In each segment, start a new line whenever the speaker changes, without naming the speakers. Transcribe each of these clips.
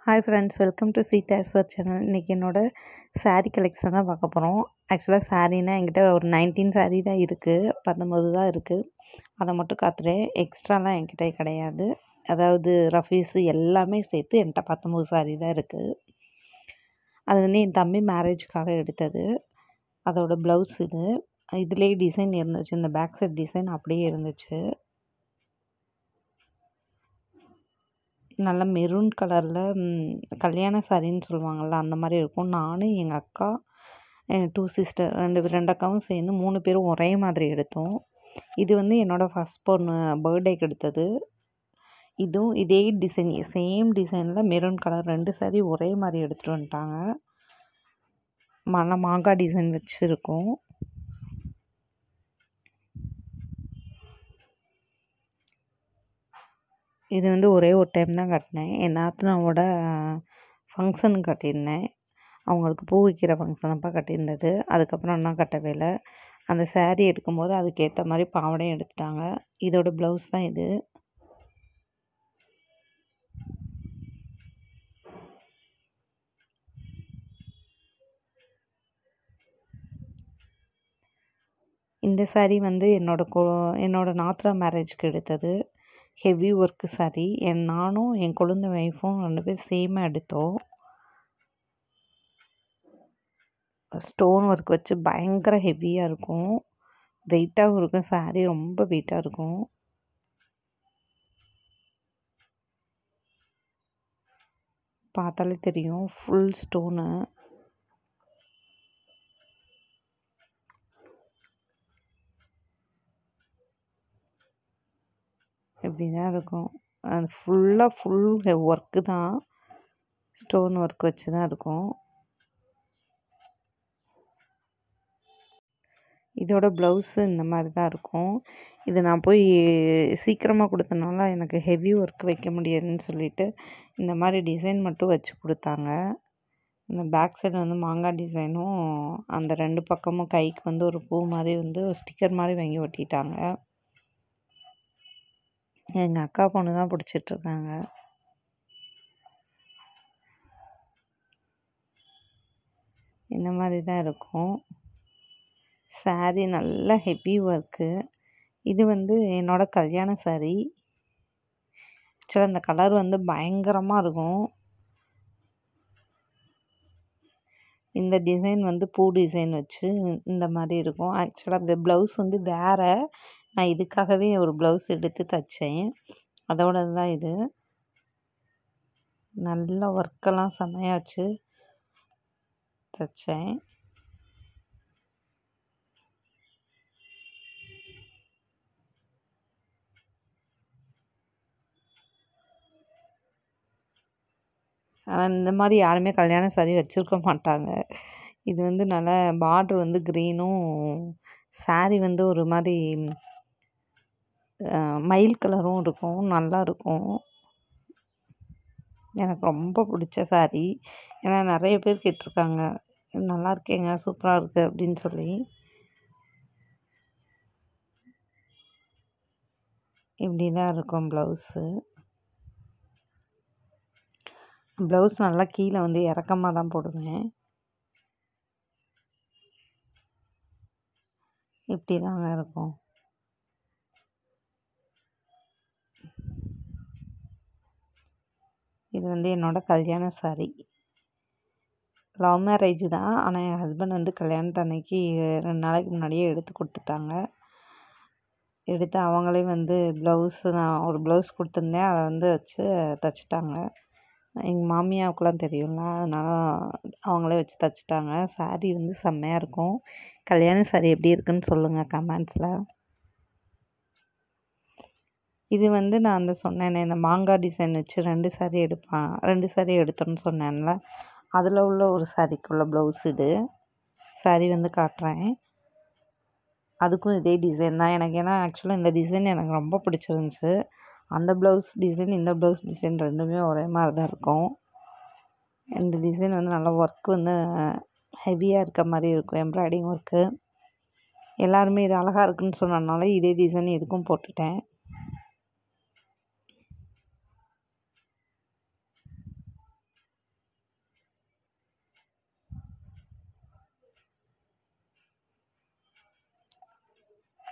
hi friends welcome to சீதாஸ்வர் channel இன்றைக்கி என்னோடய saree கலெக்ஷன் தான் பார்க்க போகிறோம் ஆக்சுவலாக சாரீனா என்கிட்ட ஒரு நைன்டீன் saree தான் இருக்குது பத்தொம்பது தான் இருக்குது அதை மட்டும் காத்துறேன் எக்ஸ்ட்ராலாம் என்கிட்ட கிடையாது அதாவது ரஃபீஸு எல்லாமே சேர்த்து என்கிட்ட பத்தொம்பது saree தான் இருக்குது அது வந்து என் தம்பி மேரேஜுக்காக எடுத்தது அதோட ப்ளவுஸ் இது இதுலேயே டிசைன் இருந்துச்சு இந்த பேக் சைட் டிசைன் அப்படியே இருந்துச்சு நல்ல மெரூன் கலரில் கல்யாண சாரின்னு சொல்லுவாங்கள்ல அந்த மாதிரி இருக்கும் நானும் எங்கள் அக்கா என் டூ சிஸ்டர் ரெண்டு ரெண்டு அக்காவும் சேர்ந்து மூணு பேரும் ஒரே மாதிரி எடுத்தோம் இது வந்து என்னோடய ஃபஸ்ட் பொண்ணு பர்த்டேக்கு எடுத்தது இதுவும் இதே டிசைன் சேம் டிசைனில் மெரூன் கலர் ரெண்டு சாரி ஒரே மாதிரி எடுத்துகிட்டு வந்துட்டாங்க மலை மாங்காய் டிசைன் வச்சுருக்கோம் இது வந்து ஒரே ஒரு டைம் தான் கட்டினேன் என் நாத்தனாவோட ஃபங்க்ஷனுக்கு கட்டியிருந்தேன் அவங்களுக்கு பூ வைக்கிற ஃபங்க்ஷன் அப்போ கட்டியிருந்தது அதுக்கப்புறம் இன்னும் கட்டவே இல்லை அந்த saree எடுக்கும்போது அதுக்கேற்ற மாதிரி பாவாடையும் எடுத்துட்டாங்க இதோட ப்ளவுஸ் தான் இது இந்த saree வந்து என்னோட கொ என்னோட நாத்ரா மேரேஜ்க்கு எடுத்தது ஹெவி ஒர்க்கு saree என் நானும் என் கொழுந்த ஒய்ஃபும் ரெண்டு பேரும் சேமாக எடுத்தோம் ஸ்டோன் ஒர்க் வச்சு பயங்கர ஹெவியாக இருக்கும் வெயிட்டாகவும் இருக்கும் saree ரொம்ப வெயிட்டாக இருக்கும் பார்த்தாலே தெரியும் ஃபுல் ஸ்டோனு இப்படி தான் இருக்கும் அது ஃபுல்லாக ஃபுல் ஒர்க்கு தான் ஸ்டோன் ஒர்க் வச்சு தான் இருக்கும் இதோட ப்ளவுஸு இந்த மாதிரி தான் இருக்கும் இது நான் போய் சீக்கிரமாக கொடுத்தனால எனக்கு ஹெவி ஒர்க் வைக்க முடியாதுன்னு சொல்லிட்டு இந்த மாதிரி டிசைன் மட்டும் வச்சு கொடுத்தாங்க இந்த பேக் சைடு வந்து மாங்காய் டிசைனும் அந்த ரெண்டு பக்கமும் கைக்கு வந்து ஒரு பூ மாதிரி வந்து ஒரு ஸ்டிக்கர் மாதிரி வாங்கி ஒட்டிட்டாங்க எங்கள் அக்கா பொண்ணு தான் பிடிச்சிட்ருக்காங்க இந்த மாதிரி தான் இருக்கும் saree நல்ல ஹெவி ஒர்க்கு இது வந்து என்னோடய கல்யாண saree ஆக்சுவலாக இந்த கலர் வந்து பயங்கரமாக இருக்கும் இந்த டிசைன் வந்து பூ டிசைன் வச்சு இந்த மாதிரி இருக்கும் ஆக்சுவலாக ப்ளவுஸ் வந்து வேறு நான் இதுக்காகவே ஒரு ப்ளவுஸ் எடுத்து தைச்சேன் அதோட தான் இது நல்ல ஒர்க்கெல்லாம் செமையாக வச்சு தைச்சேன் ஆனால் இந்த மாதிரி யாருமே கல்யாண saree வச்சுருக்க மாட்டாங்க இது வந்து நல்லா பார்ட்ரு வந்து க்ரீனும் saree வந்து ஒரு மாதிரி மயில் கலரும் இருக்கும் நல்லா இருக்கும் எனக்கு ரொம்ப பிடிச்ச saree ஏன்னா நிறைய பேர் கேட்டிருக்காங்க நல்லா இருக்கேங்க சூப்பராக இருக்குது அப்படின்னு சொல்லி இப்படி தான் இருக்கும் ப்ளவுஸு ப்ளவுஸ் நல்லா கீழே வந்து இறக்கமாக தான் போடுவேன் இப்படி தாங்க இருக்கும் இது வந்து என்னோடய கல்யாண saree லவ் மேரேஜ் தான் ஆனால் என் ஹஸ்பண்ட் வந்து கல்யாணத்து அன்னைக்கு ரெண்டு நாளைக்கு முன்னாடியே எடுத்து கொடுத்துட்டாங்க எடுத்து அவங்களே வந்து ப்ளவுஸு நான் ஒரு ப்ளவுஸ் கொடுத்துருந்தேன் அதை வந்து வச்சு தைச்சிட்டாங்க எங்கள் மாமியாவுக்குலாம் தெரியும்ல அதனால அவங்களே வச்சு தைச்சிட்டாங்க saree வந்து செம்மையாக இருக்கும் கல்யாண saree எப்படி இருக்குன்னு சொல்லுங்கள் கமெண்ட்ஸில் இது வந்து நான் அந்த சொன்னேனே இந்த மாங்காய் டிசைன் வச்சு ரெண்டு saree எடுப்பேன் ரெண்டு saree எடுத்தோன்னு சொன்னேன்ல அதில் உள்ள ஒரு சாரீக்குள்ள ப்ளவுஸ் இது saree வந்து காட்டுறேன் அதுக்கும் இதே டிசைன் தான் எனக்கு ஏன்னா ஆக்சுவலாக இந்த டிசைன் எனக்கு ரொம்ப பிடிச்சிருந்துச்சி அந்த ப்ளவுஸ் டிசைன் இந்த ப்ளவுஸ் டிசைன் ரெண்டுமே ஒரே மாதிரி தான் இருக்கும் இந்த டிசைன் வந்து நல்லா ஒர்க் வந்து ஹெவியாக இருக்க மாதிரி இருக்கும் எம்ப்ராய்டிங் ஒர்க்கு எல்லாருமே இது அழகாக இருக்குன்னு சொன்னனால இதே டிசைன் இதுக்கும் போட்டுட்டேன்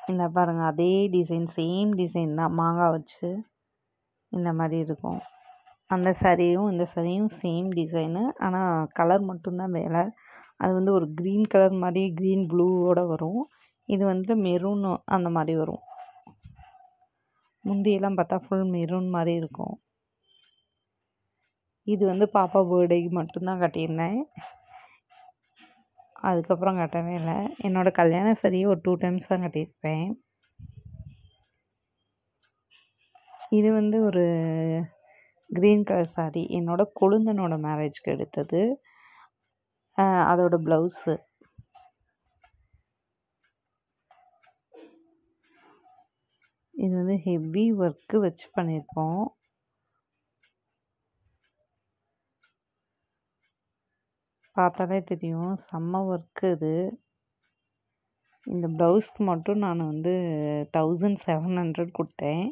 இந்த பாருங்கள் அதே டிசைன் சேம் டிசைன் தான் மாங்காய் வச்சு இந்த மாதிரி இருக்கும் அந்த சாரியும் இந்த சாரியும் சேம் டிசைனு ஆனால் கலர் மட்டும்தான் வேலை அது வந்து ஒரு க்ரீன் கலர் மாதிரி க்ரீன் ப்ளூவோட வரும் இது வந்து மெரூன் அந்த மாதிரி வரும் முந்தியெல்லாம் பார்த்தா ஃபுல் மெரூன் மாதிரி இருக்கும் இது வந்து பாப்பா பர்த்டேக்கு மட்டும்தான் கட்டியிருந்தேன் அதுக்கப்புறம் கட்டவே இல்லை என்னோடய கல்யாண சாரியை ஒரு டூ டைம்ஸ் தான் கட்டியிருப்பேன் இது வந்து ஒரு க்ரீன் கலர் சாரி என்னோட கொழுந்தனோட மேரேஜ்க்கு எடுத்தது அஹ் அதோட ப்ளவுஸு இது வந்து ஹெவி ஒர்க்கு வச்சு பண்ணியிருப்போம் பார்த்தாலே தெரியும் செம்ம ஒர்க்கு இது இந்த ப்ளவுஸ்க்கு மட்டும் நான் வந்து தௌசண்ட் செவன் ஹண்ட்ரட் கொடுத்தேன்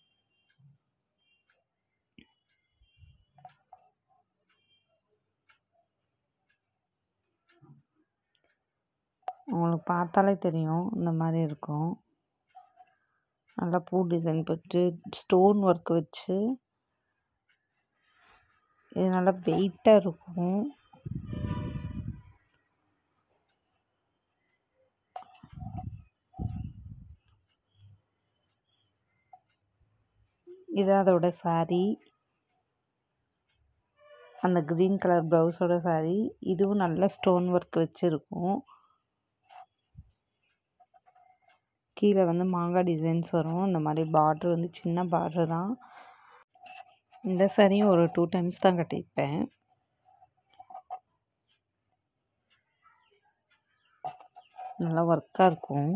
உங்களுக்கு பார்த்தாலே தெரியும் இந்த மாதிரி இருக்கும் நல்லா பூ டிசைன் போட்டு ஸ்டோன் ஒர்க் வச்சு இது நல்லா வெயிட்டாக இருக்கும் இது அதோட சாரி அந்த க்ரீன் கலர் ப்ளவுஸோட சாரி இதுவும் நல்ல ஸ்டோன் ஒர்க் வச்சுருக்கும் கீழே வந்து மாங்காய் டிசைன்ஸ் வரும் இந்த மாதிரி பார்ட்ரு வந்து சின்ன பார்ட்ரு தான் இந்த சாரியும் ஒரு டூ டைம்ஸ் தான் கட்டியிருப்பேன் நல்லா ஒர்க்காக இருக்கும்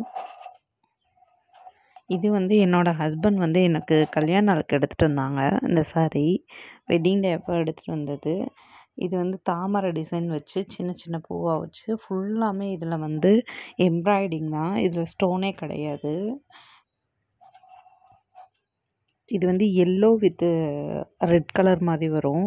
இது வந்து என்னோடய ஹஸ்பண்ட் வந்து எனக்கு கல்யாண நாளுக்கு எடுத்துகிட்டு வந்தாங்க இந்த சாரீ வெட்டிங் டே அப்போ எடுத்துகிட்டு வந்தது இது வந்து தாமரை டிசைன் வச்சு சின்ன சின்ன பூவாக வச்சு ஃபுல்லாமே இதில் வந்து எம்ப்ராய்டிங் தான் இதில் ஸ்டோனே கிடையாது இது வந்து எல்லோ வித்து ரெட் கலர் மாதிரி வரும்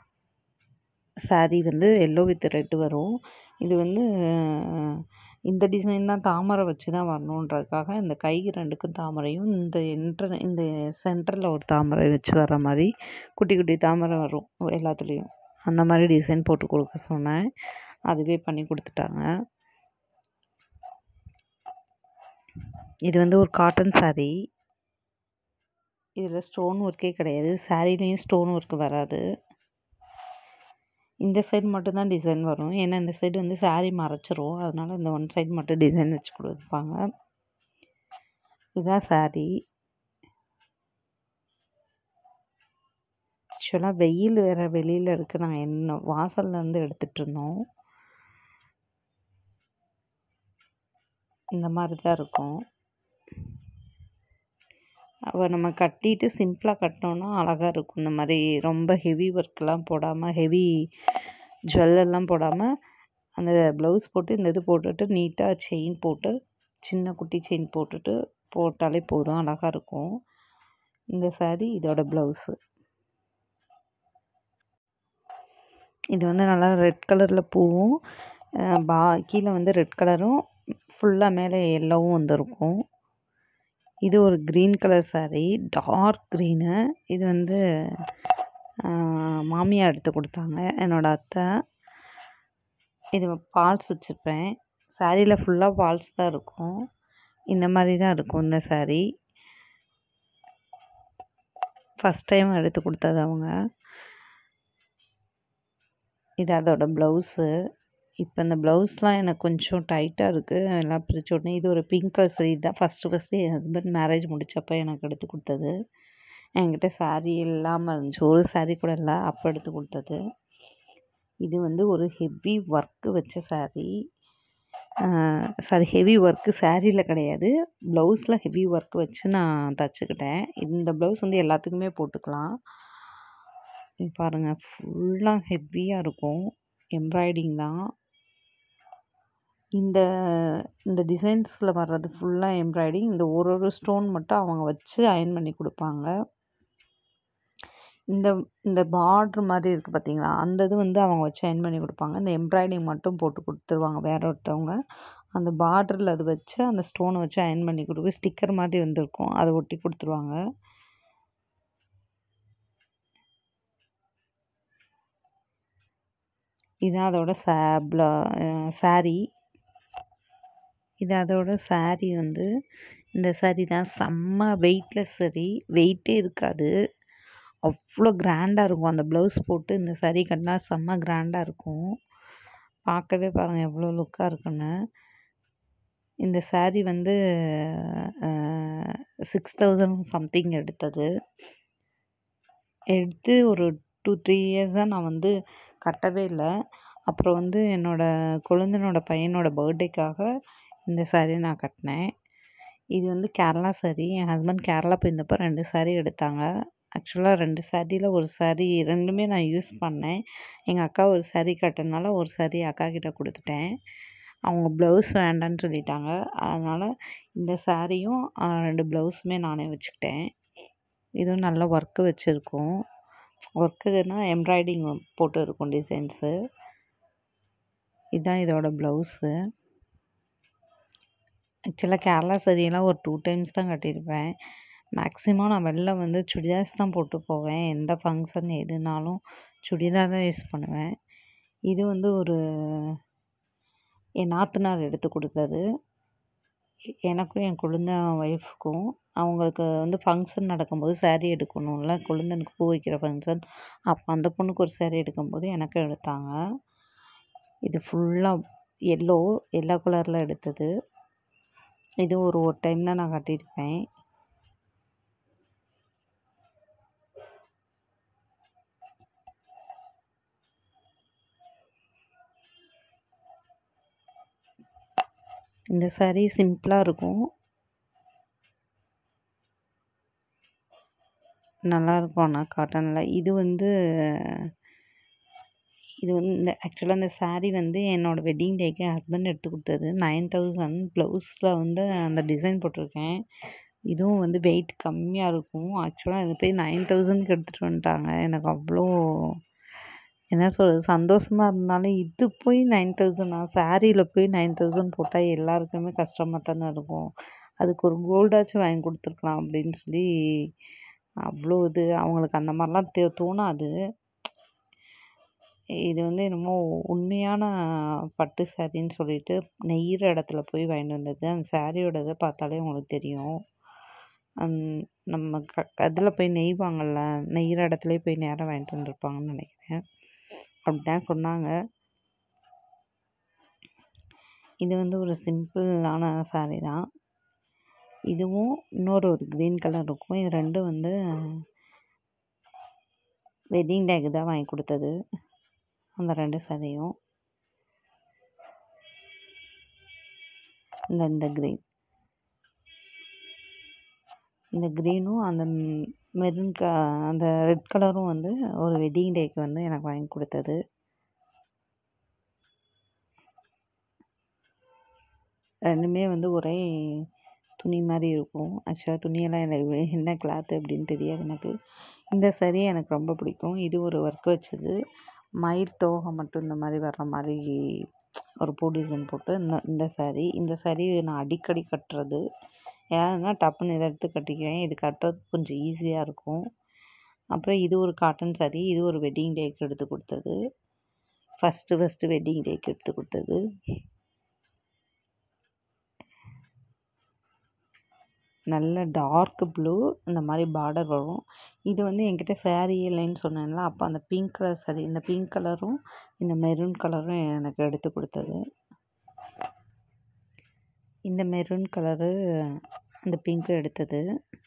சாரீ வந்து எல்லோ வித் ரெட் வரும் இது வந்து இந்த டிசைன் தான் தாமரை வச்சு தான் வரணுன்றதுக்காக இந்த கை ரெண்டுக்கும் தாமரையும் இந்த என்ட்ர இந்த சென்டரில் ஒரு தாமரை வச்சு வர்ற மாதிரி குட்டி குட்டி தாமரை வரும் எல்லாத்துலேயும் அந்த மாதிரி டிசைன் போட்டு கொடுக்க சொன்னேன் அதுவே பண்ணி கொடுத்துட்டாங்க இது வந்து ஒரு காட்டன் சாரீ இதில் ஸ்டோன் ஒர்க்கே கிடையாது சாரீலேயும் ஸ்டோன் ஒர்க் வராது இந்த சைடு மட்டும்தான் டிசைன் வரும் ஏன்னா இந்த சைடு வந்து சாரீ மறைச்சிரும் அதனால் இந்த ஒன் சைடு மட்டும் டிசைன் வச்சு கொடுப்பாங்க இதுதான் சாரீ ஆக்சுவலாக வெயில் வேறு வெளியில் இருக்குது நாங்கள் என்ன வாசல்லேருந்து எடுத்துகிட்டு இருந்தோம் இந்த மாதிரி தான் இருக்கும் அவள் நம்ம கட்டிட்டு சிம்பிளாக கட்டினோன்னா அழகாக இருக்கும் இந்த மாதிரி ரொம்ப ஹெவி ஒர்க்லாம் போடாமல் ஹெவி ஜுவல்லெல்லாம் போடாமல் அந்த ப்ளவுஸ் போட்டு இந்த இது போட்டுட்டு நீட்டாக செயின் போட்டு சின்ன குட்டி செயின் போட்டுட்டு போட்டாலே போதும் அழகாக இருக்கும் இந்த சாரீ இதோட ப்ளவுஸு இது வந்து நல்லா ரெட் கலரில் பூவும் பா கீழே வந்து ரெட் கலரும் ஃபுல்லாக மேலே எல்லோவும் வந்துருக்கும் இது ஒரு green colour sari dark green இது வந்து மாமியார் எடுத்து கொடுத்தாங்க என்னோடய அத்தை இது ஃபால்ஸ் வச்சுருப்பேன் சாரியில் ஃபுல்லாக ஃபால்ஸ் தான் இருக்கும் இந்த மாதிரி தான் இருக்கும் இந்த சாரீ ஃபஸ்ட் டைம் எடுத்து கொடுத்தது அவங்க இது அதோட ப்ளவுஸு இப்போ இந்த ப்ளவுஸ்லாம் எனக்கு கொஞ்சம் டைட்டாக இருக்குது எல்லாம் பிரித்து உடனே இது ஒரு பிங்க் கலர் சாரீ தான் ஃபஸ்ட்டு ஃபஸ்ட்டு என் ஹஸ்பண்ட் மேரேஜ் முடித்தப்போ எனக்கு எடுத்து கொடுத்தது என்கிட்ட சாரீ இல்லாமல் இருந்துச்சு ஒரு சாரீ கூட இல்லை அப்போ எடுத்து கொடுத்தது இது வந்து ஒரு ஹெவி ஒர்க்கு வச்ச சாரீ சாரி ஹெவி ஒர்க்கு சாரியில் கிடையாது ப்ளவுஸில் ஹெவி ஒர்க் வச்சு நான் தச்சுக்கிட்டேன் இந்த ப்ளவுஸ் வந்து எல்லாத்துக்குமே போட்டுக்கலாம் பாருங்கள் ஃபுல்லாக ஹெவியாக இருக்கும் எம்ப்ராய்டிங் தான் இந்த இந்த டிசைன்ஸில் வர்றது ஃபுல்லாக எம்ப்ராய்டிங் இந்த ஒரு ஒரு ஸ்டோன் மட்டும் அவங்க வச்சு அயன் பண்ணி கொடுப்பாங்க இந்த இந்த பார்ட்ரு மாதிரி இருக்குது பார்த்தீங்களா அந்த இது வந்து அவங்க வச்சு அயன் பண்ணி கொடுப்பாங்க இந்த எம்ப்ராய்டிங் மட்டும் போட்டு கொடுத்துருவாங்க வேற ஒருத்தவங்க அந்த பார்டரில் அது வச்சு அந்த ஸ்டோனை வச்சு அயர்ன் பண்ணி கொடுக்க ஸ்டிக்கர் மாதிரி வந்திருக்கும் அதை ஒட்டி கொடுத்துருவாங்க இதுதான் அதோட சா ப்ளா சாரீ இது அதோட சாரீ வந்து இந்த சாரீ தான் செம்ம வெயிட்லெஸ் சாரீ வெயிட்டே இருக்காது அவ்வளோ கிராண்டாக இருக்கும் அந்த ப்ளவுஸ் போட்டு இந்த சாரீ கட்டினா செம்ம கிராண்டாக இருக்கும் பார்க்கவே பாருங்கள் எவ்வளோ லுக்காக இருக்குன்னு இந்த சாரீ வந்து சிக்ஸ் தௌசண்ட் சம்திங் எடுத்தது எடுத்து ஒரு டூ த்ரீ இயர்ஸாக நான் வந்து கட்டவே இல்லை அப்புறம் வந்து என்னோடய கொழுந்தனோட பையனோட பர்த்டேக்காக இந்த சாரீ நான் கட்டினேன் இது வந்து கேரளா சாரீ என் ஹஸ்பண்ட் கேரளா போயிருந்தப்போ ரெண்டு சாரீ எடுத்தாங்க ஆக்சுவலாக ரெண்டு சாரியில் ஒரு சாரீ ரெண்டுமே நான் யூஸ் பண்ணேன் எங்கள் அக்கா ஒரு சாரீ கட்டினால ஒரு சாரீ அக்கா கிட்ட கொடுத்துட்டேன் அவங்க ப்ளவுஸ் வேண்டான்னு சொல்லிட்டாங்க அதனால் இந்த சாரியும் ரெண்டு ப்ளவுஸுமே நானே வச்சுக்கிட்டேன் இதுவும் நல்ல ஒர்க்கு வச்சுருக்கோம் ஒர்க்குனா எம்ப்ராய்டிங் போட்டு இருக்கும் டிசைன்ஸு இதுதான் இதோட ப்ளவுஸு ஆக்சுவலாக கேரளா சாரியெல்லாம் ஒரு டூ டைம்ஸ் தான் கட்டியிருப்பேன் மேக்ஸிமம் நான் வெளில வந்து சுடிதார்ஸ் தான் போட்டு போவேன் எந்த ஃபங்க்ஷன் எதுனாலும் சுடிதார் தான் யூஸ் பண்ணுவேன் இது வந்து ஒரு என் நாத்தனார் எடுத்து கொடுத்தது எனக்கும் என் கொழுந்த ஒய்ஃப்க்கும் அவங்களுக்கு வந்து ஃபங்க்ஷன் நடக்கும்போது சாரீ எடுக்கணும்ல கொழுந்தனுக்கு பூ வைக்கிற ஃபங்க்ஷன் அப்போ அந்த பொண்ணுக்கு ஒரு சாரீ எடுக்கும்போது எனக்கும் எடுத்தாங்க இது ஃபுல்லாக எல்லோ எல்லோ கலரில் எடுத்தது இது ஒரு ஒரு டைம் தான் நான் கட்டியிருப்பேன் இந்த சாரீ சிம்பிளாக இருக்கும் நல்லாயிருக்கும் ஆனால் காட்டனில் இது வந்து இது வந்து இந்த ஆக்சுவலாக இந்த சாரீ வந்து என்னோடய வெட்டிங் டேக்கு என் ஹஸ்பண்ட் எடுத்து கொடுத்தது நைன் தௌசண்ட் ப்ளவுஸில் வந்து அந்த டிசைன் போட்டிருக்கேன் இதுவும் வந்து வெயிட் கம்மியாக இருக்கும் ஆக்சுவலாக இது போய் நைன் தௌசண்ட்க்கு எடுத்துகிட்டு வந்துட்டாங்க எனக்கு அவ்வளோ என்ன சொல்கிறது சந்தோஷமாக இருந்தாலும் இது போய் நைன் தௌசண்டா சாரியில் போய் நைன் தௌசண்ட் போட்டால் எல்லாருக்குமே கஷ்டமாக தானே இருக்கும் அதுக்கு ஒரு கோல்டாச்சும் வாங்கி கொடுத்துருக்கலாம் அப்படின்னு சொல்லி அவ்வளோ இது அவங்களுக்கு அந்த மாதிரிலாம் தே தோணாது இது வந்து என்னமோ உண்மையான பட்டு சாரின்னு சொல்லிட்டு நெய்கிற இடத்துல போய் வாங்கிட்டு வந்தது அந்த சாரியோட இதை பார்த்தாலே உங்களுக்கு தெரியும் நம்ம க இதில் போய் நெய்வாங்கள்ல நெய்கிற இடத்துலயே போய் நேராக வாங்கிட்டு வந்திருப்பாங்கன்னு நினைக்கிறேன் அப்படி தான் சொன்னாங்க இது வந்து ஒரு சிம்பிளான சாரீ தான் இதுவும் இன்னொரு ஒரு க்ரீன் கலர் இருக்கும் இது ரெண்டும் வந்து வெட்டிங் டேக்கு தான் வாங்கி கொடுத்தது அந்த ரெண்டு சாரியும் இந்த இந்த க்ரீன் இந்த க்ரீனும் அந்த மெரூன் க அந்த ரெட் கலரும் வந்து ஒரு வெட்டிங் டேக்கு வந்து எனக்கு வாங்கி கொடுத்தது ரெண்டுமே வந்து ஒரே துணி மாதிரி இருக்கும் ஆக்சுவலாக துணியெல்லாம் எனக்கு என்ன கிளாத்து அப்படின்னு தெரியாது எனக்கு இந்த சாரீ எனக்கு ரொம்ப பிடிக்கும் இது ஒரு ஒர்க் வச்சது மயில் தோகை மட்டும் இந்த மாதிரி வர்ற மாதிரி ஒரு பூ டிசைன் போட்டு இந்த இந்த சாரீ இந்த சாரீ நான் அடிக்கடி கட்டுறது ஏன்னா டப்புன்னு இதை எடுத்து கட்டிக்குவேன் இது கட்டுறதுக்கு கொஞ்சம் ஈஸியாக இருக்கும் அப்புறம் இது ஒரு காட்டன் சாரீ இது ஒரு வெட்டிங் டேக்கு எடுத்து கொடுத்தது ஃபஸ்ட்டு ஃபஸ்ட்டு வெட்டிங் டேக்கு எடுத்து கொடுத்தது நல்ல டார்க் ப்ளூ இந்த மாதிரி பார்டர் வரும் இது வந்து என்கிட்ட சாரீ இல்லைன்னு சொன்னேன்ல அப்போ அந்த பிங்க் கலர் சாரீ இந்த பிங்க் கலரும் இந்த மெரூன் கலரும் எனக்கு எடுத்து கொடுத்தது இந்த மெரூன் கலரு அந்த பிங்க்கும் எடுத்தது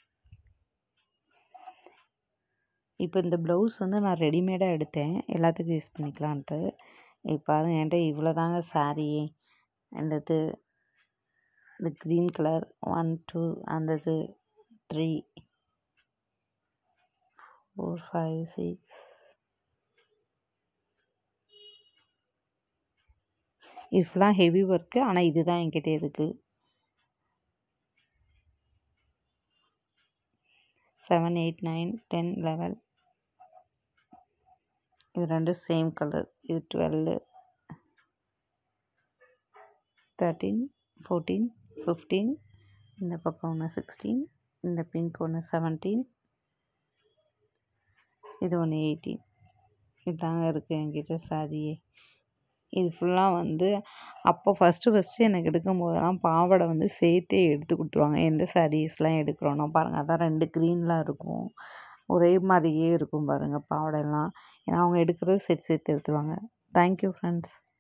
இப்போ இந்த ப்ளவுஸ் வந்து நான் ரெடிமேடாக எடுத்தேன் எல்லாத்துக்கும் யூஸ் பண்ணிக்கலான்ட்டு இப்போ பாருங்க என்கிட்ட இவ்வளோ தாங்க சாரீ அந்த இது இந்த க்ரீன் கலர் ஒன் டூ அந்த இது த்ரீ ஃபோர் ஃபைவ் சிக்ஸ் இது ஃபுல்லாக ஹெவி ஒர்க்கு ஆனால் இதுதான் என்கிட்ட இருக்குது seven eight nine ten level இது ரெண்டும் சேம் கலர் இது டுவெல்லு தேர்ட்டீன் ஃபோர்டீன் ஃபிஃப்டீன் இந்த பக்கம் ஒன்று சிக்ஸ்டீன் இந்த பிங்க் ஒன்று செவன்டீன் இது ஒன்று எயிட்டீன் இதாங்க இருக்குது என்கிட்ட சாரியே இது ஃபுல்லாக வந்து அப்போ ஃபஸ்ட்டு ஃபஸ்ட்டு எனக்கு எடுக்கும்போதெல்லாம் பாவாடை வந்து சேர்த்தே எடுத்து கொடுத்துருவாங்க எந்த சாரீஸ்லாம் எடுக்கிறோன்னா பாருங்கள் அதான் ரெண்டு க்ரீன்லாம் இருக்கும் ஒரே மாதிரியே இருக்கும் பாருங்கள் பாவாடைலாம் ஏன்னா அவங்க எடுக்கிறது சேர்த்து சேர்த்து எடுத்துருவாங்க தேங்க்யூ ஃப்ரெண்ட்ஸ்